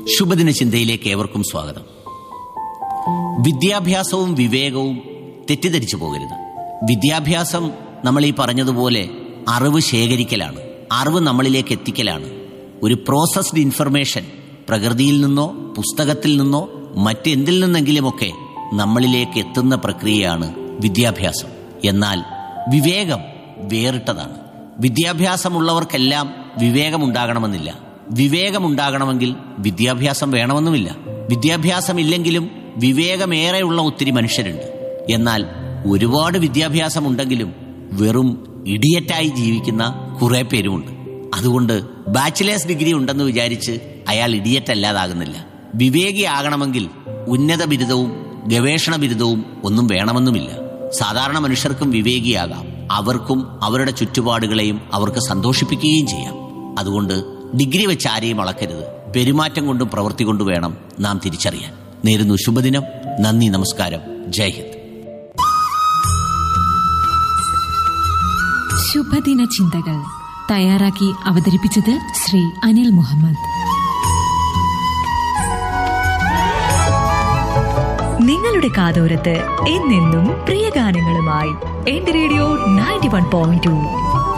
ശുഭദിന ചിന്തയിലേക്ക് ഏവർക്കും സ്വാഗതം വിദ്യാഭ്യാസവും വിവേകവും തെറ്റിദ്ധരിച്ചു പോകരുത് വിദ്യാഭ്യാസം നമ്മൾ ഈ പറഞ്ഞതുപോലെ അറിവ് ശേഖരിക്കലാണ് അറിവ് നമ്മളിലേക്ക് എത്തിക്കലാണ് ഒരു പ്രോസസ്ഡ് ഇൻഫർമേഷൻ പ്രകൃതിയിൽ നിന്നോ പുസ്തകത്തിൽ നിന്നോ മറ്റെന്തിൽ നിന്നെങ്കിലുമൊക്കെ നമ്മളിലേക്ക് എത്തുന്ന പ്രക്രിയയാണ് വിദ്യാഭ്യാസം എന്നാൽ വിവേകം വേറിട്ടതാണ് വിദ്യാഭ്യാസമുള്ളവർക്കെല്ലാം വിവേകമുണ്ടാകണമെന്നില്ല വിവേകമുണ്ടാകണമെങ്കിൽ വിദ്യാഭ്യാസം വേണമെന്നുമില്ല വിദ്യാഭ്യാസമില്ലെങ്കിലും വിവേകമേറെയുള്ള ഒത്തിരി മനുഷ്യരുണ്ട് എന്നാൽ ഒരുപാട് വിദ്യാഭ്യാസമുണ്ടെങ്കിലും വെറും ഇഡിയറ്റായി ജീവിക്കുന്ന കുറെ പേരുമുണ്ട് അതുകൊണ്ട് ബാച്ചിലേഴ്സ് ഡിഗ്രി ഉണ്ടെന്ന് വിചാരിച്ച് അയാൾ ഇഡിയറ്റ് അല്ലാതാകുന്നില്ല വിവേകിയാകണമെങ്കിൽ ഉന്നത ബിരുദവും ഗവേഷണ ബിരുദവും ഒന്നും വേണമെന്നുമില്ല സാധാരണ മനുഷ്യർക്കും വിവേകിയാകാം അവർക്കും അവരുടെ ചുറ്റുപാടുകളെയും അവർക്ക് സന്തോഷിപ്പിക്കുകയും ചെയ്യാം അതുകൊണ്ട് ഡിഗ്രി വെച്ച് ആരെയും അളക്കരുത് പെരുമാറ്റം കൊണ്ടും പ്രവൃത്തി കൊണ്ടും വേണം നാം തിരിച്ചറിയാൻ നേരുന്നു ശുഭദിനം നന്ദി നമസ്കാരം ജയ് ഹിന്ദ് ശുഭദിന ചിന്തകൾ തയ്യാറാക്കി അവതരിപ്പിച്ചത് ശ്രീ അനിൽ മുഹമ്മദ് നിങ്ങളുടെ കാതോരത്ത് എന്നെന്നും പ്രിയ ഗാനങ്ങളുമായി എന്റെ radio ninety one point to